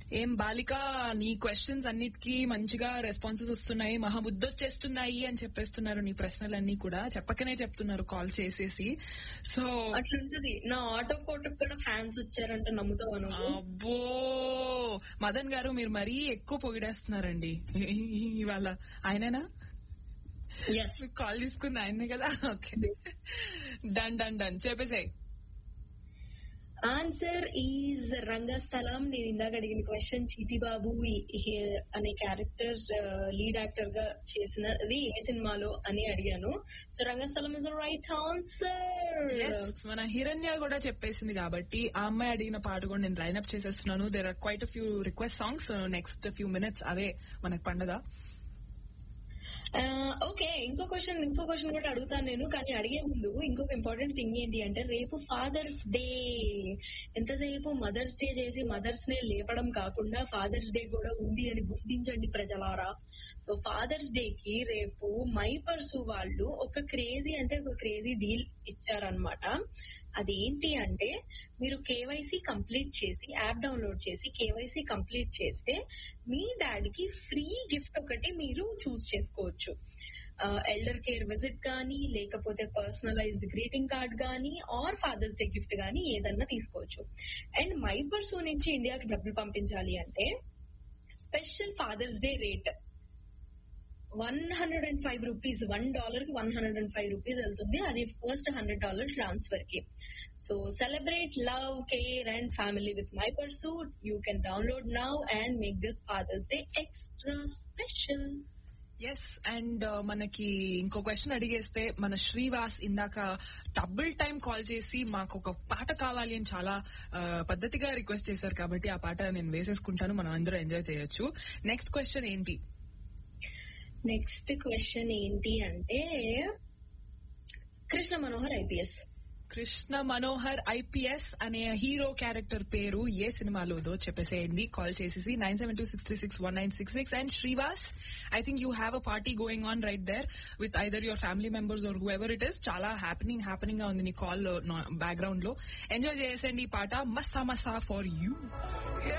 ఏం బాలిక నీ క్వశ్చన్స్ అన్నిటికీ మంచిగా రెస్పాన్సెస్ వస్తున్నాయి మహా ముద్దొచ్చేస్తున్నాయి అని చెప్పేస్తున్నారు నీ ప్రశ్నలన్నీ కూడా చెప్పకనే చెప్తున్నారు కాల్ చేసేసి సో అట్లుంటది నా ఆటో కోటకు కూడా ఫ్యాన్స్ వచ్చారంట నమ్ముతావా నువ్వు అబ్బో మదన్ గారు మీరు మరీ ఎక్కువ పొగిడేస్తున్నారండి ఇవాళ ఆయనేనా ఎస్ కాల్ తీసుకుంది ఆయనే కదా ఓకే డన్ డన్ డన్ చెప్పేసాయి ఆన్సర్ ఈజ్ రంగస్థలం నేను ఇందాక అడిగిన క్వశ్చన్ చీతిబాబు ఈ- ఈ- అనే క్యారెక్టర్ లీడ్ యాక్టర్ గా చేసినది ఏ సినిమాలో అని అడిగాను so Rangasthalam is the right answer Yes, మన హిరణ్య కూడా చెప్పేసింది కాబట్టి ఆ అమ్మాయి అడిగిన పాట కూడా నేను లైన్అప్ చేసేస్తున్నాను there are quite few request songs next few minutes అదే మనకు పండగ ఓకే ఇంకో క్వశ్చన్ ఇంకో క్వశ్చన్ కూడా అడుగుతాను నేను కానీ అడిగే ముందు ఇంకొక ఇంపార్టెంట్ థింగ్ ఏంటి అంటే రేపు ఫాదర్స్ డే ఎంతసేపు మదర్స్ డే చేసి మదర్స్ నే లేపడం కాకుండా ఫాదర్స్ డే కూడా ఉంది అని గుర్తించండి ప్రజలారా సో ఫాదర్స్ డే కి రేపు మై పర్సు వాళ్ళు ఒక క్రేజీ అంటే ఒక క్రేజీ డీల్ ఇచ్చారనమాట అదేంటి అంటే మీరు కేవైసీ కంప్లీట్ చేసి యాప్ డౌన్లోడ్ చేసి కేవైసీ కంప్లీట్ చేస్తే మీ డాడీకి ఫ్రీ గిఫ్ట్ ఒకటి మీరు చూస్ చేసుకోవచ్చు ఎల్డర్ కేర్ విజిట్ కానీ లేకపోతే పర్సనలైజ్డ్ గ్రీటింగ్ కార్డ్ కానీ ఆర్ ఫాదర్స్ డే గిఫ్ట్ కానీ ఏదన్నా తీసుకోవచ్చు అండ్ మై పర్సూ నుంచి ఇండియాకి డబ్బులు పంపించాలి అంటే special father's day rate one hundred and five rupees one dollar కి one hundred and five rupees వెళ్తుంది అది ఫస్ట్ హండ్రెడ్ డాలర్ ట్రాన్స్ఫర్ కి so celebrate love care and family with my pursuit you can download now and make this father's day extra special yes and మనకి ఇంకో question అడిగేస్తే మన శ్రీవాస్ ఇందాక double time call చేసి మాకు ఒక పాట కావాలి అని చాలా ఆ, పద్ధతిగా రిక్వెస్ట్ చేశారు కాబట్టి ఆ పాట నేను వేసేసుకుంటాను మనం అందరూ ఎంజాయ్ చేయొచ్చు నెక్స్ట్ క్వశ్చన్ ఏంటి నెక్స్ట్ క్వశ్చన్ ఏంటి అంటే కృష్ణ మనోహర్ ఐపీఎస్ కృష్ణ మనోహర్ ఐపీఎస్ అనే హీరో క్యారెక్టర్ పేరు ఏ సినిమాలోదో చెప్పేసేయండి కాల్ చేసేసి nine seven two six three six one nine six six and Srivas I think you have a party going on right there with either your family members or whoever it is చాలా happening happening గా ఉంది నీ call background లో enjoy చేసేయండి ఈ పాట Massah Massah for you